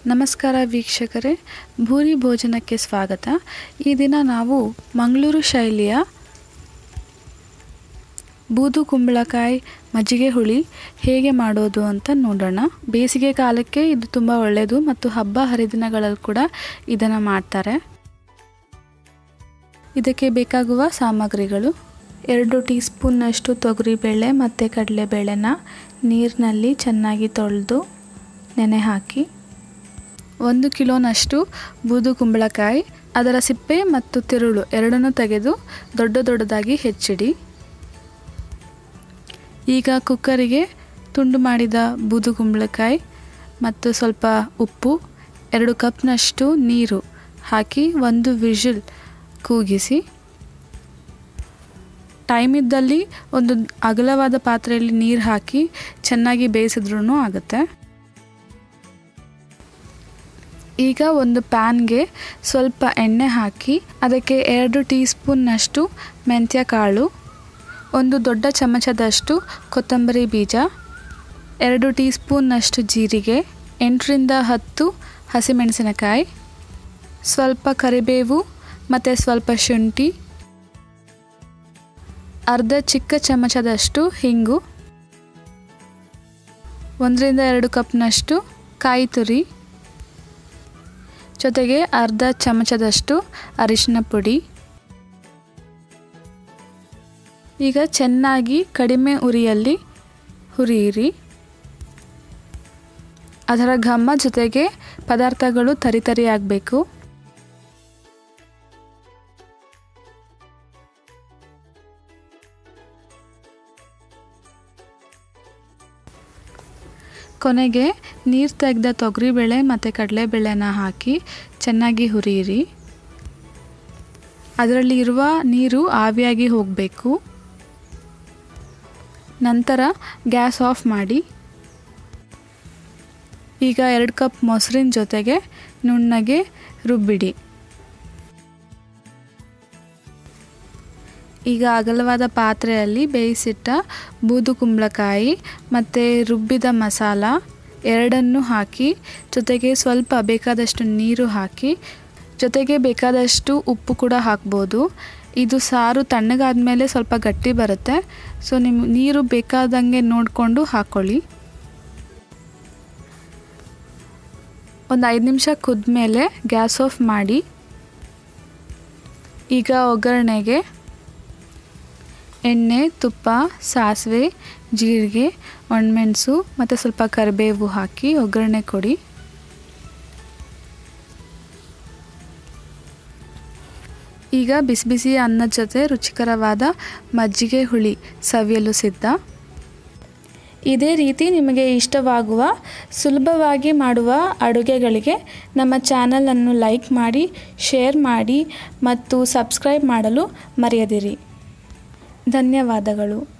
ನಮಸ್ಕಾರ ವೀಕ್ಷಕರೇ ಭೂರಿ ಭೋಜನಕ್ಕೆ ಸ್ವಾಗತ ಈ ದಿನ ನಾವು ಮಂಗಳೂರು ಶೈಲಿಯ ಬೂದು ಕುಂಬಳಕಾಯಿ ಮಜ್ಜಿಗೆ ಹುಳಿ ಹೇಗೆ ಮಾಡೋದು ಅಂತ ನೋಡೋಣ ಬೇಸಿಗೆ ಕಾಲಕ್ಕೆ ಇದು ತುಂಬ ಒಳ್ಳೆಯದು ಮತ್ತು ಹಬ್ಬ ಹರಿದಿನಗಳಲ್ಲಿ ಕೂಡ ಇದನ್ನು ಮಾಡ್ತಾರೆ ಇದಕ್ಕೆ ಬೇಕಾಗುವ ಸಾಮಗ್ರಿಗಳು ಎರಡು ಟೀ ಸ್ಪೂನ್ನಷ್ಟು ತೊಗರಿಬೇಳೆ ಮತ್ತು ಕಡಲೆಬೇಳೆನ ನೀರಿನಲ್ಲಿ ಚೆನ್ನಾಗಿ ತೊಳೆದು ನೆನೆ ಹಾಕಿ ಒಂದು ಕಿಲೋನಷ್ಟು ಬೂದು ಕುಂಬಳಕಾಯಿ ಅದರ ಸಿಪ್ಪೆ ಮತ್ತು ತಿರುಳು ಎರಡನ್ನೂ ತೆಗೆದು ದೊಡ್ಡ ದೊಡ್ಡದಾಗಿ ಹೆಚ್ಚಿಡಿ ಈಗ ಕುಕ್ಕರಿಗೆ ತುಂಡು ಮಾಡಿದ ಬೂದು ಕುಂಬಳಕಾಯಿ ಮತ್ತು ಸ್ವಲ್ಪ ಉಪ್ಪು ಎರಡು ಕಪ್ನಷ್ಟು ನೀರು ಹಾಕಿ ಒಂದು ವಿಷಿಲ್ ಕೂಗಿಸಿ ಟೈಮ್ ಇದ್ದಲ್ಲಿ ಒಂದು ಅಗಲವಾದ ಪಾತ್ರೆಯಲ್ಲಿ ನೀರು ಹಾಕಿ ಚೆನ್ನಾಗಿ ಬೇಯಿಸಿದ್ರೂ ಆಗುತ್ತೆ ಈಗ ಒಂದು ಪ್ಯಾನ್ಗೆ ಸ್ವಲ್ಪ ಎಣ್ಣೆ ಹಾಕಿ ಅದಕ್ಕೆ ಎರಡು ಟೀ ಸ್ಪೂನ್ನಷ್ಟು ಮೆಂತ್ಯ ಕಾಳು ಒಂದು ದೊಡ್ಡ ಚಮಚದಷ್ಟು ಕೊತ್ತಂಬರಿ ಬೀಜ ಎರಡು ಟೀ ಸ್ಪೂನ್ನಷ್ಟು ಜೀರಿಗೆ ಎಂಟರಿಂದ ಹತ್ತು ಹಸಿಮೆಣಸಿನಕಾಯಿ ಸ್ವಲ್ಪ ಕರಿಬೇವು ಮತ್ತು ಸ್ವಲ್ಪ ಶುಂಠಿ ಅರ್ಧ ಚಿಕ್ಕ ಚಮಚದಷ್ಟು ಹಿಂಗು ಒಂದರಿಂದ ಎರಡು ಕಪ್ನಷ್ಟು ಕಾಯಿ ತುರಿ ಜೊತೆಗೆ ಅರ್ಧ ಚಮಚದಷ್ಟು ಅರಿಶಿನ ಪುಡಿ ಈಗ ಚೆನ್ನಾಗಿ ಕಡಿಮೆ ಉರಿಯಲ್ಲಿ ಹುರಿಯಿರಿ ಅದರ ಘಮ ಜೊತೆಗೆ ಪದಾರ್ಥಗಳು ತರಿತರಿಯಾಗಬೇಕು ಕೊನೆಗೆ ನೀರು ತೆಗೆದ ತೊಗರಿಬೇಳೆ ಮತ್ತು ಕಡಲೆಬೇಳೆನ ಹಾಕಿ ಚೆನ್ನಾಗಿ ಹುರಿಯಿರಿ ಅದರಲ್ಲಿ ಇರುವ ನೀರು ಆವಿಯಾಗಿ ಹೋಗಬೇಕು ನಂತರ ಗ್ಯಾಸ್ ಆಫ್ ಮಾಡಿ ಈಗ ಎರಡು ಕಪ್ ಮೊಸರಿನ ಜೊತೆಗೆ ನುಣ್ಣಗೆ ರುಬ್ಬಿಡಿ ಈಗ ಅಗಲವಾದ ಪಾತ್ರೆಯಲ್ಲಿ ಬೇಯಿಸಿಟ್ಟ ಬೂದು ಕುಂಬಳಕಾಯಿ ಮತ್ತು ರುಬ್ಬಿದ ಮಸಾಲ ಎರಡನ್ನು ಹಾಕಿ ಜೊತೆಗೆ ಸ್ವಲ್ಪ ಬೇಕಾದಷ್ಟು ನೀರು ಹಾಕಿ ಜೊತೆಗೆ ಬೇಕಾದಷ್ಟು ಉಪ್ಪು ಕೂಡ ಹಾಕ್ಬೋದು ಇದು ಸಾರು ತಣ್ಣಗಾದ ಮೇಲೆ ಸ್ವಲ್ಪ ಗಟ್ಟಿ ಬರುತ್ತೆ ಸೊ ನಿಮ್ಮ ನೀರು ಬೇಕಾದಂಗೆ ನೋಡಿಕೊಂಡು ಹಾಕ್ಕೊಳ್ಳಿ ಒಂದು ಐದು ನಿಮಿಷ ಕುದ್ಮೇಲೆ ಗ್ಯಾಸ್ ಆಫ್ ಮಾಡಿ ಈಗ ಒಗ್ಗರಣೆಗೆ ಎಣ್ಣೆ ತುಪ್ಪ ಸಾಸಿವೆ ಜೀರಿಗೆ ಒಣಮೆಣಸು ಮತ್ತು ಸ್ವಲ್ಪ ಕರಿಬೇವು ಹಾಕಿ ಒಗ್ಗರಣೆ ಕೊಡಿ ಈಗ ಬಿಸಿ ಬಿಸಿ ಅನ್ನದ ಜೊತೆ ರುಚಿಕರವಾದ ಮಜ್ಜಿಗೆ ಹುಳಿ ಸವಿಯಲು ಸಿದ್ಧ ಇದೇ ರೀತಿ ನಿಮಗೆ ಇಷ್ಟವಾಗುವ ಸುಲಭವಾಗಿ ಮಾಡುವ ಅಡುಗೆಗಳಿಗೆ ನಮ್ಮ ಚಾನಲನ್ನು ಲೈಕ್ ಮಾಡಿ ಶೇರ್ ಮಾಡಿ ಮತ್ತು ಸಬ್ಸ್ಕ್ರೈಬ್ ಮಾಡಲು ಮರೆಯದಿರಿ ಧನ್ಯವಾದಗಳು